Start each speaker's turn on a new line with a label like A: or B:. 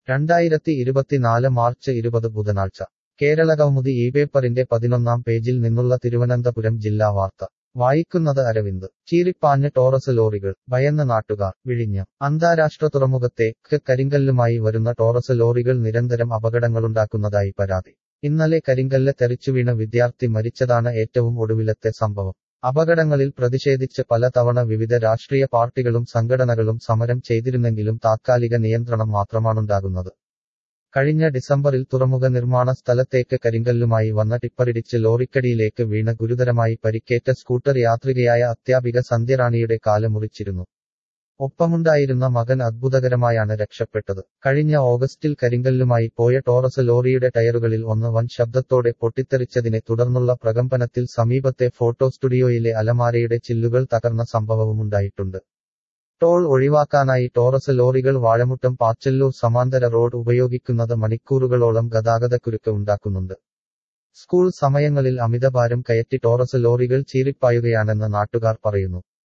A: രണ്ടായിരത്തി ഇരുപത്തിനാല് മാർച്ച് ഇരുപത് ബുധനാഴ്ച കേരള കൗമുദി ഈ പേപ്പറിന്റെ പതിനൊന്നാം പേജിൽ നിന്നുള്ള തിരുവനന്തപുരം ജില്ലാ വാർത്ത വായിക്കുന്നത് അരവിന്ദ് ചീറിപ്പാഞ്ഞ് ടോറസ് ലോറികൾ ഭയന്ന നാട്ടുകാർ വിഴിഞ്ഞം അന്താരാഷ്ട്ര തുറമുഖത്തെ ക്ക് കരിങ്കല്ലുമായി വരുന്ന ടോറസ് ലോറികൾ നിരന്തരം അപകടങ്ങളുണ്ടാക്കുന്നതായി പരാതി ഇന്നലെ കരിങ്കല്ല് തെറിച്ചുവീണ വിദ്യാർത്ഥി മരിച്ചതാണ് ഏറ്റവും ഒടുവിലത്തെ സംഭവം അപകടങ്ങളിൽ പ്രതിഷേധിച്ച് പലതവണ വിവിധ രാഷ്ട്രീയ പാർട്ടികളും സംഘടനകളും സമരം ചെയ്തിരുന്നെങ്കിലും താത്കാലിക നിയന്ത്രണം മാത്രമാണുണ്ടാകുന്നത് കഴിഞ്ഞ ഡിസംബറിൽ തുറമുഖ നിർമ്മാണ സ്ഥലത്തേക്ക് കരിങ്കല്ലുമായി വന്ന ടിപ്പറിടിച്ച് ലോറിക്കടിയിലേക്ക് വീണ് ഗുരുതരമായി പരിക്കേറ്റ സ്കൂട്ടർ യാത്രികയായ അത്യാപിക സന്ധ്യറാണിയുടെ കാല് മുറിച്ചിരുന്നു ഒപ്പമുണ്ടായിരുന്ന മകൻ അത്ഭുതകരമായാണ് രക്ഷപ്പെട്ടത് കഴിഞ്ഞ ഓഗസ്റ്റിൽ കരിങ്കല്ലുമായി പോയ ടോറസ് ലോറിയുടെ ടയറുകളിൽ ഒന്ന് വൻ ശബ്ദത്തോടെ പൊട്ടിത്തെറിച്ചതിനെ തുടർന്നുള്ള പ്രകമ്പനത്തിൽ സമീപത്തെ ഫോട്ടോ സ്റ്റുഡിയോയിലെ അലമാരയുടെ ചില്ലുകൾ തകർന്ന സംഭവവുമുണ്ടായിട്ടുണ്ട് ടോൾ ഒഴിവാക്കാനായി ടോറസ് ലോറികൾ വാഴമുട്ടം പാച്ചല്ലൂർ സമാന്തര റോഡ് ഉപയോഗിക്കുന്നത് മണിക്കൂറുകളോളം ഗതാഗതക്കുരുക്ക് ഉണ്ടാക്കുന്നുണ്ട് സ്കൂൾ സമയങ്ങളിൽ അമിതഭാരം കയറ്റി ടോറസ് ലോറികൾ ചീറിപ്പായുകയാണെന്ന് നാട്ടുകാർ പറയുന്നു